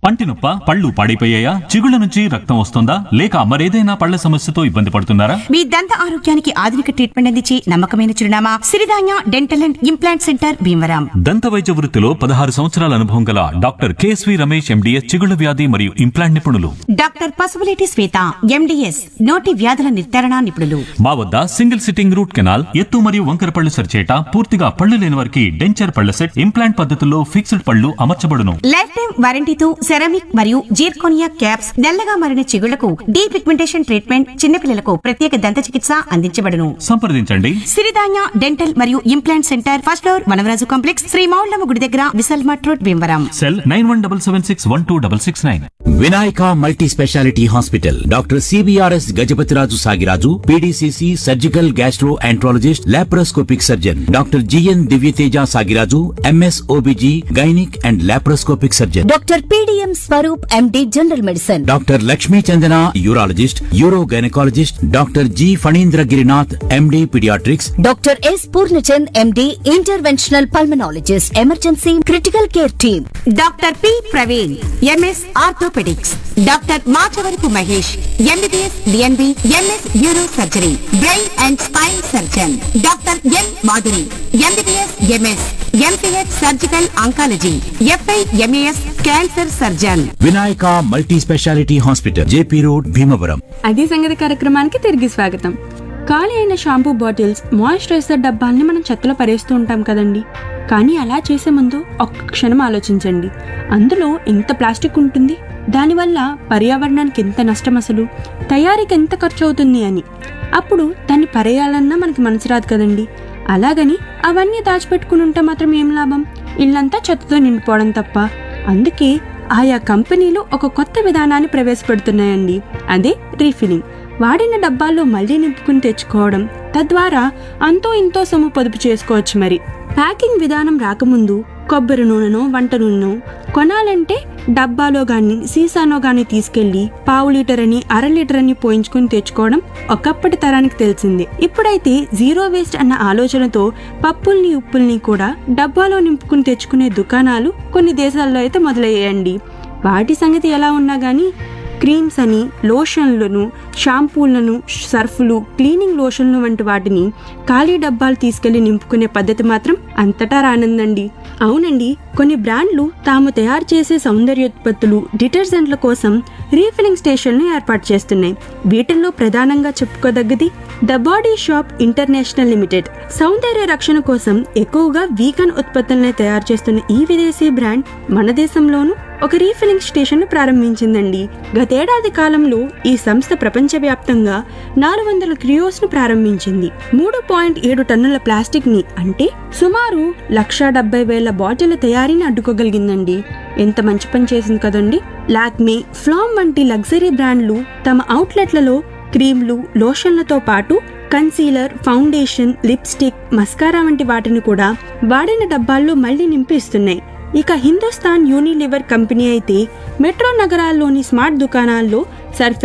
పంటి నొప్ప పళ్ళు పాడైపోయాయా చిగుళ్ళ నుంచి రక్తం వస్తుందా లేక మరేదైనా పళ్ళ సమస్యతో ఇబ్బంది పడుతున్నారా మీ దంత ఆరోగ్యానికి ఆధునిక ట్రీట్మెంట్ అందించి నమ్మకమైన చిరునామా Siridhanya dental and implant centre Bhimavaram దంత వైద్య వృత్తిలో పదహారు సంవత్సరాల అనుభవం గల డాక్టర్ కేఎస్వి రమేష్ ఎండిఎస్ చిగుళ్ళ వ్యాధి మరియు ఇంప్లాంట్ నిపుణులు డాక్టర్ పసుపులేటి శ్వేత ఎండిఎస్ నోటి వ్యాధుల నిర్ధారణ నిపుణులు మా వద్ద సింగిల్ సిట్టింగ్ రూట్ కెనాల్ ఎత్తు మరియు వంకర పళ్ళు సరిచేట పూర్తిగా పళ్ళు లేని వారికి డెంచర్ పళ్ళ సెట్ ఇంప్లాంట్ పద్ధతుల్లో ఫిక్స్డ్ పళ్ళు అమర్చబడును లైఫ్ టైం వారంటీతో సెరామిక్ మరియు జీర్కోనియా క్యాప్స్ నల్లగా మారిన చిగుళ్లకు డీ పిగ్మెంటేషన్ ట్రీట్మెంట్ చిన్నపిల్లలకు ప్రత్యేక దంత చికిత్స అందించబడును సంప్రదించండి సిరిధాన్య డెంటల్ మరియు implant centre first floor Vanavaraju complex Sri Moullamma గుడి దగ్గర Vishal mart road Bhimavaram cell nine one double seven six one two double six nine Vinayaka multi speciality hospital doctor CBRS Gajapathiraju Sagiraju PDCC surgical gastroenterologist laparoscopic surgeon doctor GN Divyateja Sagiraju MS OBG gynaec and laparoscopic surgeon doctor PDM Swaroop MD general medicine doctor Lakshmi Chandana urologist urogynaecologist doctor G Phanindra Girinath MD paediatrics doctor S Purnachand MD interventional pulmonologist emergency critical care team doctor P Praveen MS orthopaedics doctor Machavarapu Mahesh MBBS DNB MS neuro surgery brain and spine surgeon doctor N Madhuri MBBS MS MPH surgical oncology FI MAS cancer surgeon Vinayaka multi speciality hospital JP road Bhimavaram అది సంగతి కార్యక్రమానికి తిరిగి స్వాగతం ఖాళీ అయిన shampoo bottles moisturiser డబ్బాల్ని మనం చెత్తలో పరేస్తూ ఉంటాం కదండి కానీ అలా చేసే ముందు ఒక్క క్షణం ఆలోచించండి అందులో ఎంత ప్లాస్టిక్ ఉంటుంది దానివల్ల పర్యావరణానికి ఎంత నష్టం అసలు తయారీకి ఎంత ఖర్చు అవుతుంది అని అప్పుడు దాన్ని పరేయాలన్నా మనకి మనసు రాదు కదండి అలాగని అవన్నీ దాచిపెట్టుకుని ఉంటే మాత్రం ఏం లాభం ఇల్లంతా చెత్తతో నిండిపోవడం తప్ప అందుకే ఆయా కంపెనీలు ఒక కొత్త విధానాన్ని ప్రవేశపెడుతున్నాయండి అదే రీఫిలింగ్ వాడిన డబ్బాల్లో మళ్ళీ నింపుకుని తెచ్చుకోవడం తద్వారా అంతో ఇంతో సొమ్ము పొదుపు చేసుకోవచ్చు మరి ప్యాకింగ్ విధానం రాకముందు కొబ్బరి నూనెనో వంట నూనెనో కొనాలంటే డబ్బాలో గాని సీసానో గాని తీసుకెళ్లి పావు లీటర్ అని అర లీటర్ అని పోయించుకుని తెచ్చుకోవడం ఒకప్పటి తరానికి తెలిసిందే ఇప్పుడైతే జీరో వేస్ట్ అన్న ఆలోచనతో పప్పుల్ని ఉప్పుల్ని కూడా డబ్బాలో నింపుకుని తెచ్చుకునే దుకాణాలు కొన్ని దేశాల్లో అయితే మొదలయ్యాయండి వాటి సంగతి ఎలా ఉన్నా గానీ క్రీమ్స్ అని లోషన్లను షాంపూలను సర్ఫులు క్లీనింగ్ లోషన్లు వంటి వాటిని ఖాళీ డబ్బాలు తీసుకెళ్లి నింపుకునే పద్ధతి మాత్రం అంతటా రానుందండి అవునండి కొన్ని బ్రాండ్లు తాము తయారు చేసే సౌందర్యోత్పత్తులు డిటర్జెంట్ల కోసం రీఫిలింగ్ స్టేషన్లు ఏర్పాటు చేస్తున్నాయి వీటిల్లో ప్రధానంగా చెప్పుకోదగ్గది the body shop international limited సౌందర్య రక్షణ కోసం ఎక్కువగా వీగన్ ఉత్పత్తులనే తయారు చేస్తున్న ఈ విదేశీ బ్రాండ్ మన దేశంలోనూ ఒక రీఫిలింగ్ స్టేషన్ ప్రారంభించిందండి గతేడాది కాలంలో ఈ సంస్థ ప్రపంచవ్యాప్తంగా నాలుగు వందల క్రియోస్ ను ప్రారంభించింది మూడు పాయింట్ ఏడు టన్నుల ప్లాస్టిక్ ని అంటే సుమారు లక్షా డెబ్బై వేల బాటిళ్ల తయారీని అడ్డుకోగలిగిందండి ఎంత మంచి పని చేసింది కదండి లాక్మే ఫ్లామ్ వంటి లగ్జరీ బ్రాండ్లు తమ అవుట్లెట్లలో క్రీమ్లు లోషన్లతో పాటు కన్సీలర్ ఫౌండేషన్ లిప్స్టిక్ మస్కారా వంటి వాటిని కూడా వాడిన డబ్బాల్లో మళ్లీ నింపి ఇస్తున్నాయి ఇక హిందుస్థాన్ యూనిలివర్ కంపెనీ అయితే మెట్రో నగరాల్లోని స్మార్ట్ దుకాణాల్లో సర్ఫ్